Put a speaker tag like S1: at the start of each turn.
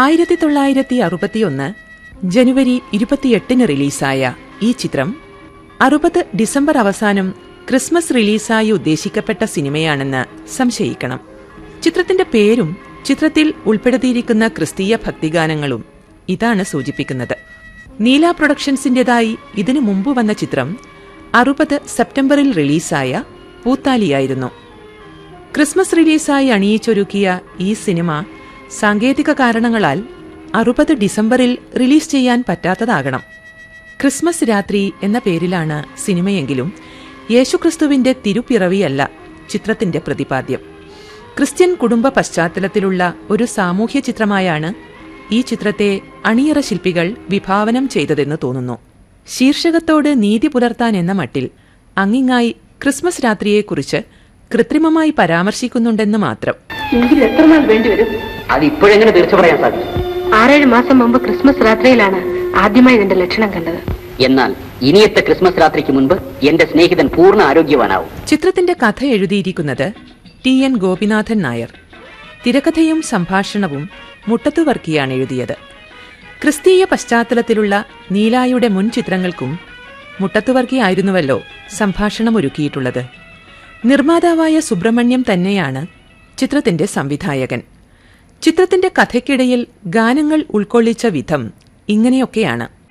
S1: ആയിരത്തി തൊള്ളായിരത്തി അറുപത്തിയൊന്ന് ജനുവരി ഇരുപത്തിയെട്ടിന് റിലീസായ ഈ ചിത്രം അറുപത് ഡിസംബർ അവസാനം ക്രിസ്മസ് റിലീസായി ഉദ്ദേശിക്കപ്പെട്ട സിനിമയാണെന്ന് സംശയിക്കണം ചിത്രത്തിന്റെ പേരും ചിത്രത്തിൽ ഉൾപ്പെടുത്തിയിരിക്കുന്ന ക്രിസ്തീയ ഭക്തിഗാനങ്ങളും ഇതാണ് സൂചിപ്പിക്കുന്നത് നീല പ്രൊഡക്ഷൻസിന്റേതായി ഇതിനു മുമ്പ് വന്ന ചിത്രം അറുപത് സെപ്റ്റംബറിൽ റിലീസായ പൂത്താലിയായിരുന്നു ക്രിസ്മസ് റിലീസായി അണിയിച്ചൊരുക്കിയ ഈ സിനിമ സാങ്കേതിക കാരണങ്ങളാൽ അറുപത് ഡിസംബറിൽ റിലീസ് ചെയ്യാൻ പറ്റാത്തതാകണം ക്രിസ്മസ് രാത്രി എന്ന പേരിലാണ് സിനിമയെങ്കിലും യേശുക്രിസ്തുവിന്റെ തിരുപ്പിറവിയല്ല ചിത്രത്തിന്റെ പ്രതിപാദ്യം ക്രിസ്ത്യൻ കുടുംബ പശ്ചാത്തലത്തിലുള്ള ഒരു സാമൂഹ്യ ചിത്രമായാണ് ഈ ചിത്രത്തെ അണിയറ ശില്പികൾ വിഭാവനം ചെയ്തതെന്ന് തോന്നുന്നു ശീർഷകത്തോട് നീതി പുലർത്താൻ എന്ന മട്ടിൽ അങ്ങിങ്ങായി ക്രിസ്മസ് രാത്രിയെക്കുറിച്ച് കൃത്രിമമായി പരാമർശിക്കുന്നുണ്ടെന്ന് മാത്രം
S2: എങ്കിൽ എത്ര നാൾ വേണ്ടിവരും
S3: അത് ഇപ്പോഴെങ്ങനെ തീർച്ച പറയാൻ സാധിക്കും
S2: ആറേഴ് മാസം മുമ്പ് ക്രിസ്മസ് രാത്രിയിലാണ് ആദ്യമായി ഇതിന്റെ ലക്ഷണം കണ്ടത്
S3: എന്നാൽ ഇനിയത്തെ ക്രിസ്മസ് രാത്രിക്ക് മുൻപ് എന്റെ സ്നേഹിതൻ പൂർണ്ണ ആരോഗ്യവാനാവും
S1: ചിത്രത്തിന്റെ കഥ എഴുതിയിരിക്കുന്നത് ടി എൻ ഗോപിനാഥൻ നായർ തിരക്കഥയും സംഭാഷണവും മുട്ടത്തുവർക്കിയാണ് എഴുതിയത് ക്രിസ്തീയ പശ്ചാത്തലത്തിലുള്ള നീലായുടെ മുൻ ചിത്രങ്ങൾക്കും മുട്ടത്തുവർക്കിയായിരുന്നുവല്ലോ സംഭാഷണം ഒരുക്കിയിട്ടുള്ളത് നിർമ്മാതാവായ സുബ്രഹ്മണ്യം തന്നെയാണ് ചിത്രത്തിന്റെ സംവിധായകൻ ചിത്രത്തിന്റെ കഥയ്ക്കിടയിൽ ഗാനങ്ങൾ ഉൾക്കൊള്ളിച്ച വിധം ഇങ്ങനെയൊക്കെയാണ്